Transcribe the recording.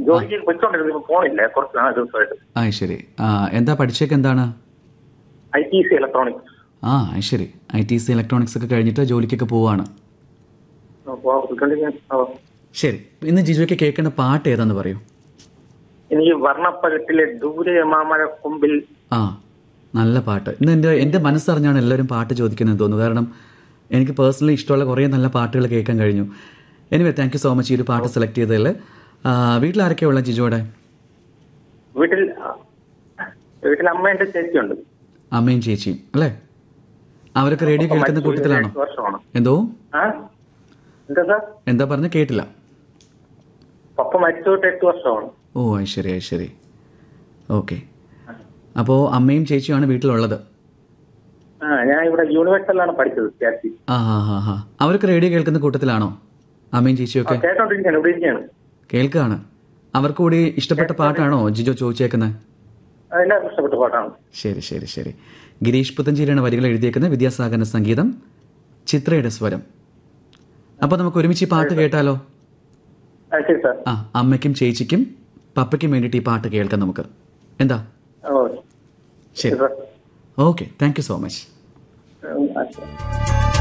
ജോലിക്ക് പോയിക്കൊണ്ടിരുന്നു ഇപ്പൊ പോണില്ല കുറച്ച് നാല് ദിവസമായിട്ട് ആ ശരി ആ എന്താ പഠിച്ചേക്ക് എന്താണ് ഐ ടി സി ഇലക്ട്രോണിക്സ് ആ അത് ശരി ഐ ടി സി ഇലക്ട്രോണിക്സ് ഒക്കെ കഴിഞ്ഞിട്ട് ജോലിക്കൊക്കെ പോവാണ് ശരി ഇന്ന് ജിജോയ്ക്ക് കേൾക്കേണ്ട പാട്ട് ഏതാന്ന് പറയൂ എനിക്ക് വർണ്ണപ്പകത്തിലെ ദൂരെ മാമഴ കൊമ്പിൽ ആ നല്ല പാട്ട് ഇന്ന് എൻ്റെ എൻ്റെ മനസ്സറിഞ്ഞാണ് എല്ലാവരും പാട്ട് ചോദിക്കുന്നത് തോന്നുന്നു കാരണം എനിക്ക് പേഴ്സണലി ഇഷ്ടമുള്ള കുറേ നല്ല പാട്ടുകൾ കേൾക്കാൻ കഴിഞ്ഞു anyway thank you so much ഈ ഒരു പാട്ട് സെലക്ട് ചെയ്തതിൽ വീട്ടിൽ ആരൊക്കെയാ ഉള്ള ജിജോയുടെ വീട്ടിൽ വീട്ടിൽ അമ്മേന്റെ ചേച്ചിയുണ്ട് അമ്മയും ചേച്ചിയും അല്ലേ അവരൊക്കെ റേഡിയോ കേൾക്കുന്ന കൂട്ടത്തിലാണോ എട്ട് വർഷമാണ് എന്തോ ആ എന്താ സാർ എന്താ പറഞ്ഞ കേട്ടില്ല പപ്പ മരിച്ചോട്ട് എട്ട് വർഷമാണ് ഓ അത് ശരി അത് ശരി ഓക്കെ അപ്പോൾ അമ്മയും ചേച്ചിയുമാണ് വീട്ടിലുള്ളത് ആ ഞാൻ ഇവിടെ യൂണിവേഴ്സലാണ് പഠിച്ചത് ചേച്ചി ആ ഹാ ഹാ ഹാ അവരൊക്കെ റേഡിയോ കേൾക്കുന്ന കൂട്ടത്തിലാണോ അമ്മയും ചേച്ചിയും ഒക്കെ കേട്ടോണ്ടിരിക്കുകയാണ് ഇവിടെ ഇരിക്കുകയാണ് കേൾക്കുകയാണ് അവർക്ക് കൂടി ഇഷ്ടപ്പെട്ട പാട്ടാണോ ജിജോ ചോദിച്ചേക്കുന്നത് അതെല്ലാവർക്കും ഇഷ്ടപ്പെട്ട പാട്ടാണ് ശരി ശരി ശരി ഗിരീഷ് പുത്തഞ്ചേരിയാണ് വരികൾ എഴുതിയേക്കുന്നത് വിദ്യാസാഗറിന്റെ സംഗീതം ചിത്രയുടെ സ്വരം അപ്പോൾ നമുക്ക് ഒരുമിച്ച് ഈ പാട്ട് കേട്ടാലോ ആ ശരി സാർ ആ അമ്മയ്ക്കും ചേച്ചിക്കും പപ്പയ്ക്കും വേണ്ടിയിട്ട് ഈ പാട്ട് കേൾക്കാം നമുക്ക് എന്താ ഓ ശരി sir okay thank you so much ഉം, ആ, ശരി.